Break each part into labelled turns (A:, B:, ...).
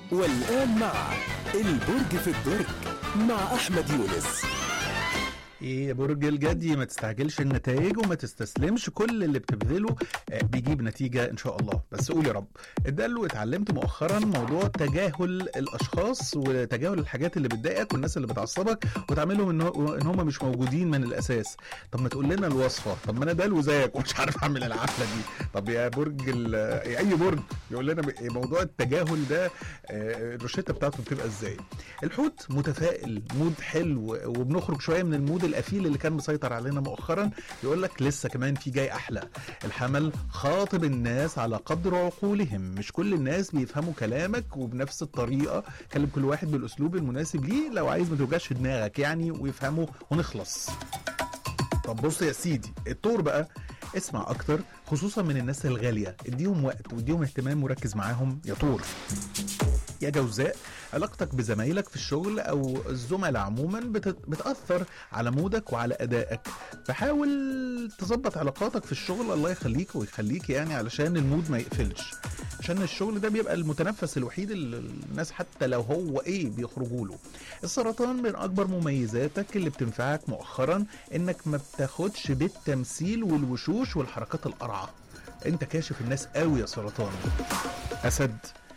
A: والآن مع البرج في الدرج مع أحمد يونس
B: ايه يا برج الجدي ما تستعجلش النتائج وما تستسلمش كل اللي بتبذله آه، بيجيب نتيجة ان شاء الله بس قول يا رب ده اللي اتعلمت مؤخرا موضوع تجاهل الاشخاص وتجاهل الحاجات اللي بتضايقك والناس اللي بتعصبك وتعملهم ان هو- ان هم مش موجودين من الاساس طب ما تقول لنا الوصفة طب ما انا دلو زيك ومش عارف اعمل العفلة دي طب يا برج ال- اي برج يقول لنا ب- موضوع التجاهل ده آه، الروشته بتاعته بتبقى ازاي الحوت متفائل مود حلو وبنخرج شويه من المود القفيل اللي كان مسيطر علينا مؤخرا يقول لك لسه كمان في جاي احلى الحمل خاطب الناس على قدر عقولهم مش كل الناس بيفهموا كلامك وبنفس الطريقه كلم كل واحد بالاسلوب المناسب ليه لو عايز ما توجعش في دماغك يعني ويفهموا ونخلص طب بص يا سيدي الطور بقى اسمع اكتر خصوصا من الناس الغاليه اديهم وقت واديهم اهتمام وركز معاهم يا طور يا جوزاء علاقتك بزمايلك في الشغل او الزملاء عموما بت- بتاثر على مودك وعلى ادائك فحاول تظبط علاقاتك في الشغل الله يخليك ويخليك يعني علشان المود ما يقفلش عشان الشغل ده بيبقى المتنفس الوحيد اللي الناس حتى لو هو ايه بيخرجوا له السرطان من اكبر مميزاتك اللي بتنفعك مؤخرا انك ما بتاخدش بالتمثيل والوشوش والحركات القرعه انت كاشف الناس قوي يا سرطان اسد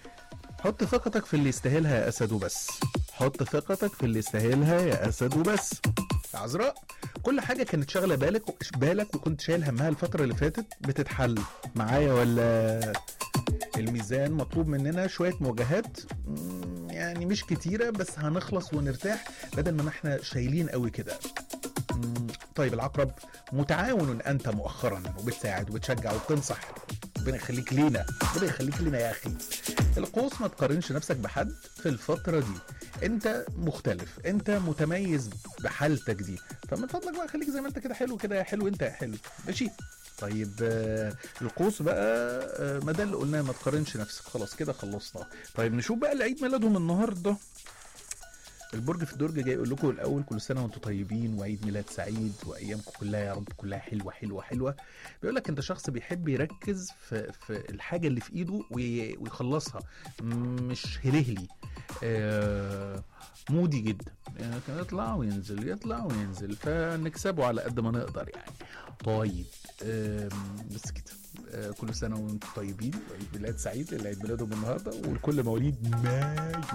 B: حط ثقتك في اللي يستاهلها يا اسد وبس حط ثقتك في اللي يستاهلها يا اسد وبس عذراء كل حاجه كانت شاغله بالك بالك وكنت شايل همها الفتره اللي فاتت بتتحل معايا ولا الميزان مطلوب مننا شويه مواجهات مم، يعني مش كتيره بس هنخلص ونرتاح بدل ما احنا شايلين قوي كده مم، طيب العقرب متعاون انت مؤخرا وبتساعد وبتشجع وبتنصح ربنا يخليك لينا ربنا يخليك لينا يا اخي القوس ما تقارنش نفسك بحد في الفترة دي انت مختلف انت متميز بحالتك دي فمن فضلك بقى خليك زي ما انت كده حلو كده يا حلو انت يا حلو ماشي طيب آه، القوس بقى آه، ما ده اللي قلناه ما تقارنش نفسك خلاص كده خلصنا طيب نشوف بقى اللي عيد ميلادهم النهارده البرج في الدرج جاي يقول لكم الاول كل سنه وانتم طيبين وعيد ميلاد سعيد وايامكم كلها يا رب كلها حلوه حلوه حلوه بيقول لك انت شخص بيحب يركز في في الحاجه اللي في ايده وي- ويخلصها مش هلهلي آه مودي جدا يعني كان يطلع وينزل يطلع وينزل فنكسبه على قد ما نقدر يعني طيب آم، بس كده آه كل سنه وانتم طيبين وعيد ميلاد سعيد اللي عيد ميلادهم النهارده والكل مواليد مايو